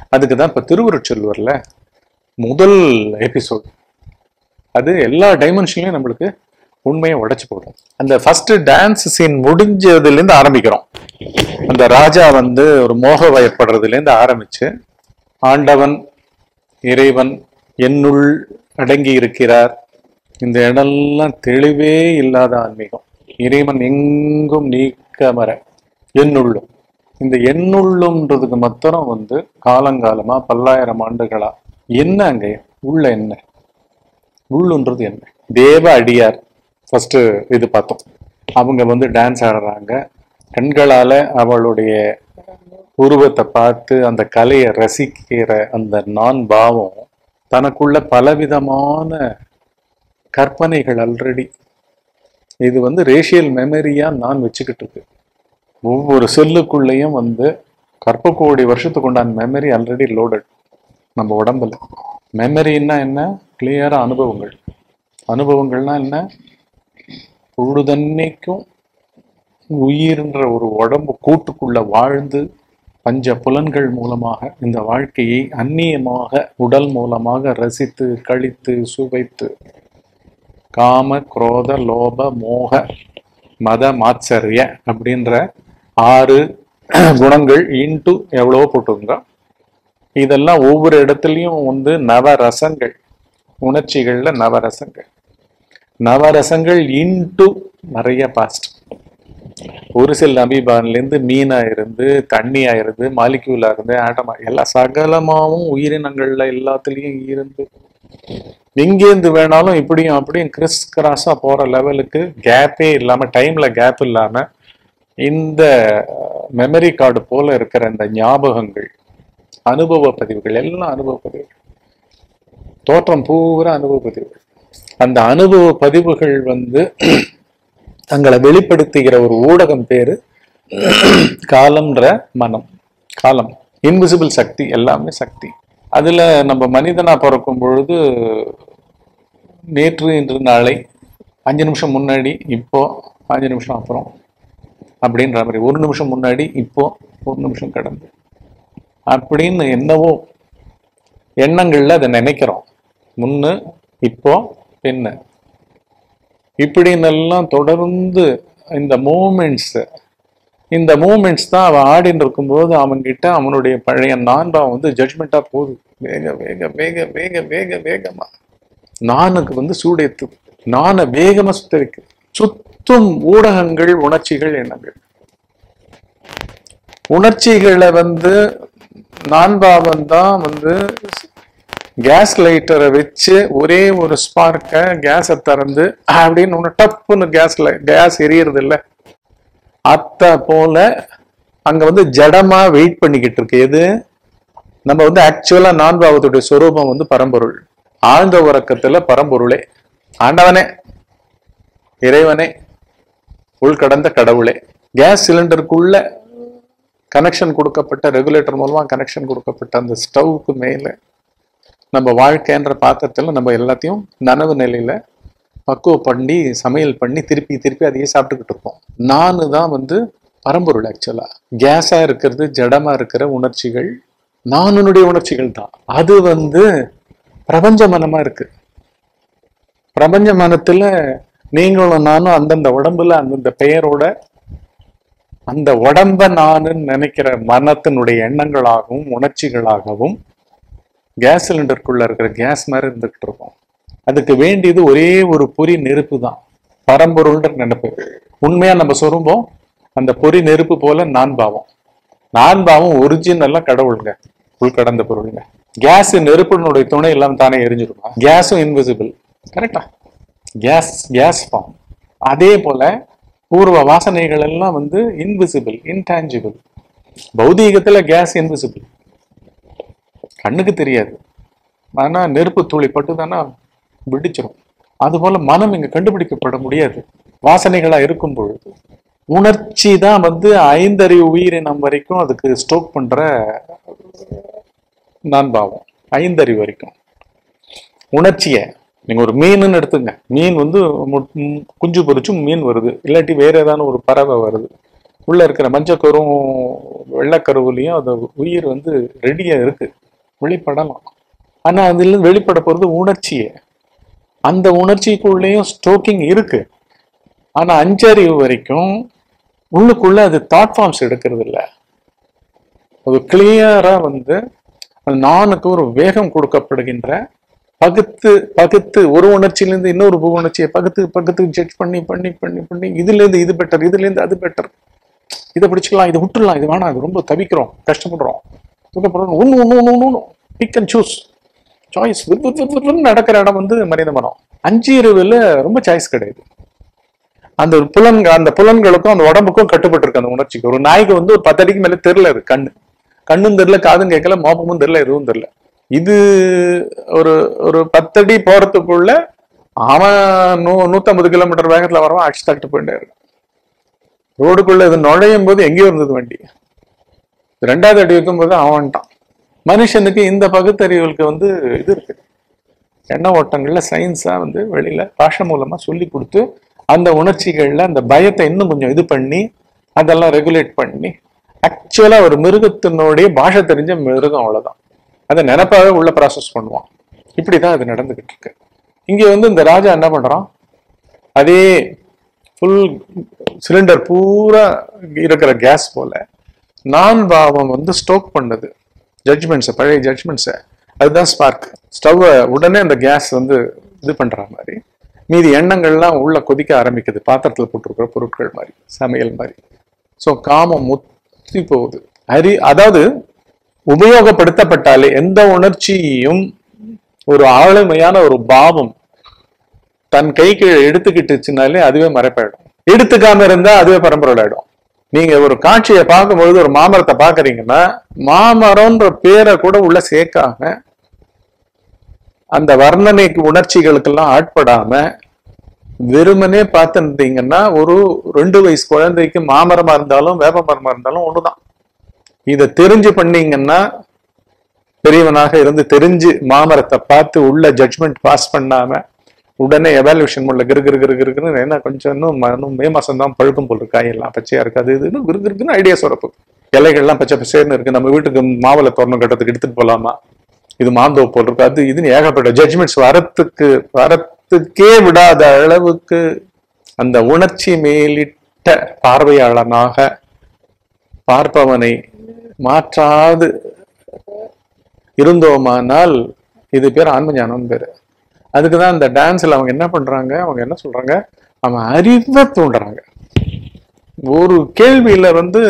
அதுக்கு தான் இப்ப திருவுருச்செல்வர்ல முதல் எபிசோட் அது எல்லா டைமென்ஷன்லயும் நம்மளுக்கு உண்மையை உடைச்சு போடும் அந்த ஃபர்ஸ்ட் டான்ஸ் சீன் முடிஞ்சதுல இருந்து ஆரம்பிக்கிறோம் அந்த ராஜா வந்து ஒரு மோக வயப்படுறதுல இருந்து ஆரம்பிச்சு ஆண்டவன் இறைவன் என்னுள் அடங்கி இருக்கிறார் இந்த இடம்லாம் தெளிவே இல்லாத ஆன்மீகம் இறைவன் எங்கும் நீக்கமர என்னுள்ளும் இந்த எண்ணுள்ளும்ன்றதுக்கு மாத்திரம் வந்து காலங்காலமா பல்லாயிரம் ஆண்டுகளா என்ன அங்க உள்ள என்ன உள்ளுன்றது என்ன தேவ அடியார் ஃபர்ஸ்ட் இது பார்த்தோம் அவங்க வந்து டான்ஸ் ஆடுறாங்க கண்களால அவளுடைய உருவத்தை பார்த்து அந்த கலையை ரசிக்கிற அந்த நான் பாவம் தனக்குள்ள பலவிதமான கற்பனைகள் ஆல்ரெடி இது வந்து ரேஷியல் மெமரியா நான் வச்சுக்கிட்டு இருக்கு ஒவ்வொரு செல்லுக்குள்ளேயும் வந்து கற்ப கோடி வருஷத்துக்கு உண்டான மெமரி ஆல்ரெடி லோடட் நம்ம உடம்புல மெமரின்னா என்ன கிளியரா அனுபவங்கள் அனுபவங்கள்னா என்ன பொழுதன்னைக்கும் உயிர்ன்ற ஒரு உடம்பு கூட்டுக்குள்ள வாழ்ந்து பஞ்ச புலன்கள் மூலமாக இந்த வாழ்க்கையை அந்நியமாக உடல் மூலமாக ரசித்து கழித்து சுவைத்து காம குரோத லோப மோக மத மாச்சரிய அப்படின்ற ஆறு குணங்கள் இன்ட்டு எவ்வளவோ போட்டுருங்க இதெல்லாம் ஒவ்வொரு இடத்துலையும் வந்து நவரசங்கள் உணர்ச்சிகள்ல நவரசங்கள் நவரசங்கள் இன்ட்டு நிறைய பாஸ்ட் ஒரு சில அமீபான்லேருந்து மீனா இருந்து தண்ணியா இருந்து மாலிக்யூலா இருந்து ஆட்டமா எல்லா சகலமாவும் உயிரினங்கள்ல எல்லாத்துலயும் இருந்து எங்கேருந்து வேணாலும் இப்படியும் அப்படியும் கிறிஸ் கிராஸா போற லெவலுக்கு கேப்பே இல்லாம டைம்ல கேப் இல்லாம இந்த மெமரி கார்டு போல இருக்கிற இந்த ஞாபகங்கள் அனுபவ பதிவுகள் எல்லாம் அனுபவ பதிவுகள் தோற்றம் பூரா அனுபவ பதிவுகள் அந்த அனுபவ பதிவுகள் வந்து தங்களை வெளிப்படுத்துகிற ஒரு ஊடகம் பேரு காலம்ன்ற மனம் காலம் இன்விசிபிள் சக்தி எல்லாமே சக்தி அதுல நம்ம மனிதனா பிறக்கும் பொழுது நேற்று இன்று நாளை அஞ்சு நிமிஷம் முன்னாடி இப்போ அஞ்சு நிமிஷம் அப்புறம் அப்படின்ற மாதிரி ஒரு நிமிஷம் முன்னாடி இப்போ ஒரு நிமிஷம் கடந்து அப்படின்னு என்னவோ எண்ணங்கள்ல அதை நினைக்கிறோம் முன்னு இப்போ பின்ன இப்படின்னு எல்லாம் தொடர்ந்து இந்த மூமெண்ட்ஸ் இந்த மூமெண்ட்ஸ் தான் அவன் ஆடின்னு இருக்கும்போது அவன்கிட்ட அவனுடைய பழைய நான்பாவம் வந்து ஜட்மெண்டா போகுது வேக வேக வேக வேக வேக வேகமா நானுக்கு வந்து சூடேத்து நானை வேகமா சுத்தரிக்கு சுத்தும் ஊடகங்கள் உணர்ச்சிகள் எண்ணங்கள் உணர்ச்சிகளை வந்து நான்பாவம் தான் வந்து கேஸ் லைட்டரை வச்சு ஒரே ஒரு ஸ்பார்க்க கேஸை திறந்து அப்படின்னு ஒன்று டப்புன்னு கேஸ்ல கேஸ் எரியறது இல்ல அத்த போல அங்க வந்து ஜடமா வெயிட் பண்ணிக்கிட்டு இருக்கு எது நம்ம வந்து ஆக்சுவலா நான்பாவத்துடைய சொரூபம் வந்து பரம்பொருள் ஆழ்ந்த உறக்கத்துல பரம்பொருளே ஆண்டவனே இறைவனே உள்கடந்த கடவுளே கேஸ் சிலிண்டருக்குள்ள கனெக்ஷன் கொடுக்கப்பட்ட ரெகுலேட்டர் மூலமா கனெக்ஷன் கொடுக்கப்பட்ட அந்த ஸ்டவ்வுக்கு மேல நம்ம வாழ்க்கைன்ற பாத்திரத்துல நம்ம எல்லாத்தையும் நனவு நிலையில பக்குவம் பண்ணி சமையல் பண்ணி திருப்பி திருப்பி அதையே சாப்பிட்டுக்கிட்டு இருப்போம் நானு தான் வந்து பரம்பொருள் ஆக்சுவலா கேஸா இருக்கிறது ஜடமா இருக்கிற உணர்ச்சிகள் நானுடைய உணர்ச்சிகள் தான் அது வந்து பிரபஞ்ச மனமா இருக்கு பிரபஞ்ச மனத்துல நீங்களும் நானும் அந்தந்த உடம்புல அந்தந்த பெயரோட அந்த உடம்ப நானுன்னு நினைக்கிற மனத்தினுடைய எண்ணங்களாகவும் உணர்ச்சிகளாகவும் கேஸ் சிலிண்டருக்குள்ள இருக்கிற கேஸ் மாதிரி இருந்துகிட்டு இருக்கும் அதுக்கு வேண்டியது ஒரே ஒரு பொறி நெருப்பு தான் பரம்பொருள்ன்ற நினைப்பு உண்மையா நம்ம சொரும்போம் அந்த பொறி நெருப்பு போல நான் பாவம் நான் பாவம் ஒரிஜினல்லாம் கடவுளுங்க உள்கடந்த பொருளுங்க கேஸ் நெருப்பினுடைய துணை இல்லாம தானே எரிஞ்சிருமா கேஸும் இன்விசிபிள் கரெக்டா கேஸ் கேஸ் ஃபார்ம் அதே போல பூர்வ வாசனைகள் எல்லாம் வந்து இன்விசிபிள் இன்டான்ஜிபிள் பௌதீகத்துல கேஸ் இன்விசிபிள் கண்ணுக்கு தெரியாது ஆனா நெருப்பு துளி பட்டு தானே வெடிச்சிரும் அதுபோல மனம் இங்க கண்டுபிடிக்கப்பட முடியாது வாசனைகளா இருக்கும் பொழுது உணர்ச்சி தான் வந்து ஐந்தறிவு உயிரினம் வரைக்கும் அதுக்கு ஸ்டோக் பண்ற நான் பாவம் ஐந்தறிவு வரைக்கும் உணர்ச்சியை நீங்க ஒரு மீனுன்னு எடுத்துங்க மீன் வந்து மு- ம், குஞ்சு பொரிச்சும் மீன் வருது இல்லாட்டி வேற ஏதாவது ஒரு பறவை வருது உள்ள இருக்கிற மஞ்சக்கரும் வெள்ளைக்கருவுலையும் அது உயிர் வந்து ரெடியா இருக்கு வெளிப்படலாம் ஆனா அதுல இருந்து வெளிப்பட போறது உணர்ச்சியே அந்த உணர்ச்சிக்குள்ளேயும் ஸ்டோக்கிங் இருக்கு ஆனா அஞ்சறிவு வரைக்கும் உள்ளுக்குள்ள அது தாட் ஃபார்ம்ஸ் எடுக்கிறது இல்ல அது கிளியரா வந்து அந்த நானுக்கு ஒரு வேகம் கொடுக்கப்படுகின்ற பகுத்து பகுத்து ஒரு உணர்ச்சியிலேருந்து இன்னொரு உணர்ச்சியை பகுத்து பகுத்து ஜட்ஜ் பண்ணி பண்ணி பண்ணி பண்ணி இதுல இருந்து இது பெட்டர் இதுல இருந்து அது பெட்டர் இதை பிடிச்சிக்கலாம் இதை விட்டுடலாம் இது வேணாம் இது ரொம்ப தவிக்கிறோம் கஷ்டப்படுறோம் துக்கப்படுறோம் ஒன்று ஒன்று ஒன்று ஒன்று பிக் அண்ட் சூஸ் சாய்ஸ் நடக்கிற இடம் வந்து மனித மனம் அஞ்சு இருவில் ரொம்ப சாய்ஸ் கிடையாது அந்த ஒரு புலன் அந்த புலன்களுக்கும் அந்த உடம்புக்கும் கட்டுப்பட்டு இருக்கு அந்த உணர்ச்சிக்கு ஒரு நாய்க்கு வந்து ஒரு பத்து அடிக்கு மேல தெரியல அது கண்ணு கண்ணும் தெரியல காதும் கேட்கல மோப்பமும் தெரியல எதுவும் தெரியல இது ஒரு ஒரு பத்தடி போறதுக்குள்ள அவன் நூ நூத்தம்பது கிலோமீட்டர் வேகத்துல வரவன் அடிச்சு தட்டு போயிட்டே இருக்கு ரோடுக்குள்ள இது நுழையும் போது எங்கேயோ இருந்தது வண்டி ரெண்டாவது அடி வைக்கும்போது அவன் வந்துட்டான் மனுஷனுக்கு இந்த பகுத்தறிவுகளுக்கு வந்து இது இருக்கு எண்ண ஓட்டங்கள்ல சயின்ஸா வந்து வெளியில பாஷை மூலமா சொல்லி கொடுத்து அந்த உணர்ச்சிகள்ல அந்த பயத்தை இன்னும் கொஞ்சம் இது பண்ணி அதெல்லாம் ரெகுலேட் பண்ணி ஆக்சுவலா ஒரு மிருகத்தினுடைய பாஷை தெரிஞ்ச மிருகம் அவ்வளவுதான் அதை நினைப்பாவே உள்ள ப்ராசஸ் பண்ணுவான் இப்படிதான் அது நடந்துகிட்டு இருக்கு இங்க வந்து இந்த ராஜா என்ன பண்றான் அதே ஃபுல் சிலிண்டர் பூரா இருக்கிற கேஸ் போல நான் பாவம் வந்து ஸ்டோக் பண்ணுது ஜட்ஜ்மெண்ட்ஸை பழைய ஜட்ஜ்மெண்ட்ஸை அதுதான் ஸ்பார்க் ஸ்டவ்வை உடனே அந்த கேஸ் வந்து இது பண்ற மாதிரி மீதி எண்ணங்கள்லாம் உள்ள கொதிக்க ஆரம்பிக்குது பாத்திரத்துல போட்டிருக்கிற பொருட்கள் மாதிரி சமையல் மாதிரி ஸோ காமம் முத்தி போகுது அறி அதாவது உபயோகப்படுத்தப்பட்டாலே எந்த உணர்ச்சியையும் ஒரு ஆளுமையான ஒரு பாவம் தன் கைக்கு எடுத்துக்கிட்டுச்சுனாலே அதுவே மறைப்பாயிடும் எடுத்துக்காம இருந்தா அதுவே பரம்பரோட ஆயிடும் நீங்க ஒரு காட்சியை பார்க்கும்பொழுது ஒரு மாமரத்தை பாக்குறீங்கன்னா மாமரம்ன்ற பேரை கூட உள்ள சேர்க்காம அந்த வர்ணனைக்கு உணர்ச்சிகளுக்கெல்லாம் ஆட்படாம வெறுமனே பார்த்துட்டீங்கன்னா ஒரு ரெண்டு வயசு குழந்தைக்கு மாமரமா இருந்தாலும் வேப்ப மரமா இருந்தாலும் ஒண்ணுதான் இதை தெரிஞ்சு பண்ணீங்கன்னா பெரியவனாக இருந்து தெரிஞ்சு மாமரத்தை பார்த்து உள்ள ஜட்ஜ்மெண்ட் பாஸ் பண்ணாம உடனே எவாலுவேஷன் பண்ணல கிரு கிரு கிரு கிருக்குன்னு என்ன கொஞ்சம் இன்னும் ம- இன்னும் மே மாசம் தான் பழுக்கும் போல் இருக்கு காயெல்லாம் பச்சையா இருக்காது இது இன்னும் கிரு கிருக்குன்னு ஐடியா சுரப்பு இலைகள்லாம் பச்சை பசேர்னு இருக்கு நம்ம வீட்டுக்கு மாவுல தோரணம் கட்டத்துக்கு எடுத்துட்டு போலாமா இது மாந்தோ போல் இருக்கு அது இதுன்னு ஏகப்பட்ட ஜட்ஜ்மெண்ட்ஸ் வரத்துக்கு வரத்துக்கே விடாத அளவுக்கு அந்த உணர்ச்சி மேலிட்ட பார்வையாளனாக பார்ப்பவனை மாற்றாது இருந்தோமானால் இது பேர் ஆன்ம ஞானம் பேரு அதுக்குதான் இந்த டான்ஸ்ல அவங்க என்ன பண்றாங்க அவங்க என்ன சொல்றாங்க அவன் அறிவை தூண்டுறாங்க ஒரு கேள்வியில வந்து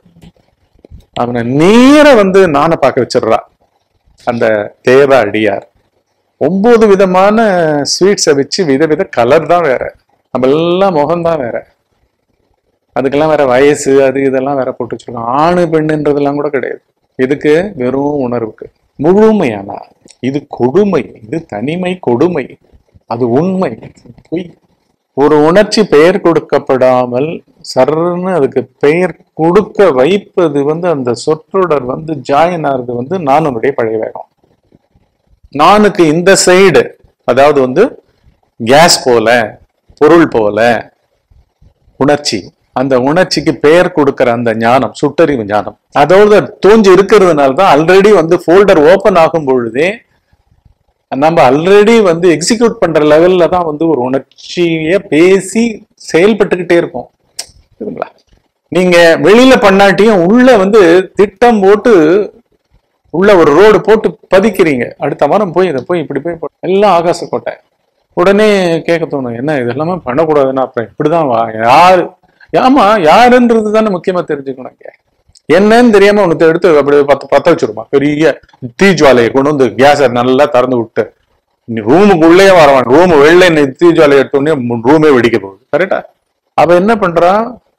அவனை நேர வந்து நானை பார்க்க வச்சிடுறா அந்த தேவ அடியார் ஒன்பது விதமான ஸ்வீட்ஸை வச்சு விதவித கலர் தான் வேற நம்ம எல்லாம் முகம்தான் வேற அதுக்கெல்லாம் வேற வயசு அது இதெல்லாம் வேற போட்டு வச்சிருக்கோம் ஆணு பெண்ணுன்றதெல்லாம் கூட கிடையாது இதுக்கு வெறும் உணர்வுக்கு முழுமையானா இது கொடுமை இது தனிமை கொடுமை அது உண்மை பொய் ஒரு உணர்ச்சி பெயர் கொடுக்கப்படாமல் சர்ன்னு அதுக்கு பெயர் கொடுக்க வைப்பது வந்து அந்த சொற்றொடர் வந்து ஜாயின் ஆறது வந்து நானுடைய பழைய வேகம் நானுக்கு இந்த சைடு அதாவது வந்து கேஸ் போல பொருள் போல உணர்ச்சி அந்த உணர்ச்சிக்கு பெயர் கொடுக்கிற அந்த ஞானம் சுட்டறிவு ஞானம் அதோட தோஞ்சு இருக்கிறதுனால தான் ஆல்ரெடி வந்து ஃபோல்டர் ஓபன் ஆகும் பொழுதே நம்ம ஆல்ரெடி வந்து எக்ஸிக்யூட் பண்ற லெவல்ல தான் வந்து ஒரு உணர்ச்சிய பேசி செயல்பட்டுக்கிட்டே இருக்கும் புரியுதுங்களா நீங்க வெளியில பண்ணாட்டியும் உள்ள வந்து திட்டம் போட்டு உள்ள ஒரு ரோடு போட்டு பதிக்கிறீங்க அடுத்த வாரம் போய் இதை போய் இப்படி போய் போ- எல்லாம் ஆகாச கோட்டை உடனே கேட்க தோணும் என்ன இதெல்லாமே பண்ணக்கூடாதுன்னா அப்புறம் இப்படிதான் வா யாரு ஆமா யாருன்றது தானே முக்கியமா தெரிஞ்சுக்கணும் இங்க என்னன்னு தெரியாம உனக்கு எடுத்து அப்படி பத்த பத்த வச்சிருமா பெரிய தீஜ்வாலையை கொண்டு வந்து கேஸை நல்லா திறந்து விட்டு நீ ரூமுக்குள்ளேயே வரவான் ரூம் வெளில நீ தீஜ்வாலை எடுத்தோடனே ரூமே வெடிக்க போகுது கரெக்டா அவ என்ன பண்றா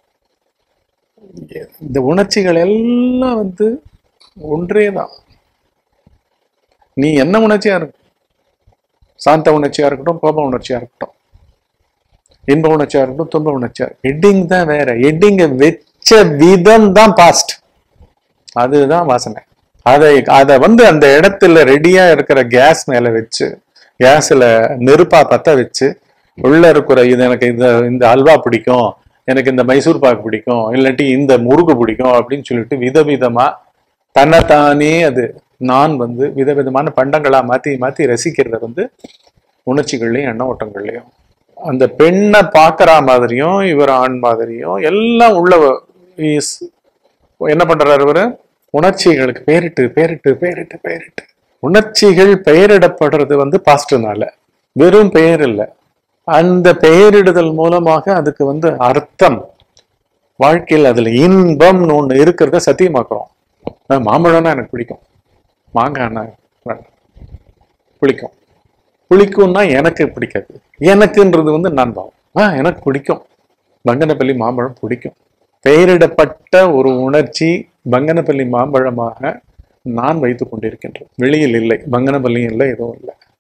இந்த உணர்ச்சிகள் எல்லாம் வந்து ஒன்றே தான் நீ என்ன உணர்ச்சியா இருக்கு சாந்த உணர்ச்சியா இருக்கட்டும் கோப உணர்ச்சியா இருக்கட்டும் இன்ப உணர்ச்சியா இருக்கட்டும் துன்ப உணர்ச்சியா ஹெட்டிங் தான் வேற ஹெட்டிங்க வச்ச விதம் தான் பாஸ்ட் அதுதான் வாசனை அதை அதை வந்து அந்த இடத்துல ரெடியா இருக்கிற கேஸ் மேல வச்சு கேஸ்ல நெருப்பா பத்த வச்சு உள்ள இருக்கிற இது எனக்கு இந்த இந்த அல்வா பிடிக்கும் எனக்கு இந்த மைசூர் பாக்கு பிடிக்கும் இல்லாட்டி இந்த முறுக்கு பிடிக்கும் அப்படின்னு சொல்லிட்டு விதவிதமா தன்னைத்தானே அது நான் வந்து விதவிதமான பண்டங்களா மாத்தி மாத்தி ரசிக்கிறத வந்து உணர்ச்சிகள்லையும் எண்ண ஓட்டங்கள்லையும் அந்த பெண்ணை பார்க்கற மாதிரியும் இவர் ஆண் மாதிரியும் எல்லாம் உள்ள is- என்ன பண்றாரு இவரு உணர்ச்சிகளுக்கு பேரிட்டு பேரிட்டு பேரிட்டு பேரிட்டு உணர்ச்சிகள் பெயரிடப்படுறது வந்து பாஸ்டர்னால வெறும் பெயர் இல்லை அந்த பெயரிடுதல் மூலமாக அதுக்கு வந்து அர்த்தம் வாழ்க்கையில் அதுல இன்பம்னு ஒண்ணு இருக்கிறத சத்தியமாக்குறோம் அஹ் மாம்பழம்னா எனக்கு பிடிக்கும் மாங்காய்னா வேண்டாம். பிடிக்கும் புளிக்கும்னா எனக்கு பிடிக்காது எனக்குன்றது வந்து நான் பாவம் ஆ எனக்கு பிடிக்கும் பங்கனப்பள்ளி மாம்பழம் பிடிக்கும் பெயரிடப்பட்ட ஒரு உணர்ச்சி பங்கனப்பள்ளி மாம்பழமாக நான் வைத்துக் கொண்டிருக்கின்றேன் வெளியில் இல்லை பங்கனப்பள்ளியும் இல்லை எதுவும் இல்லை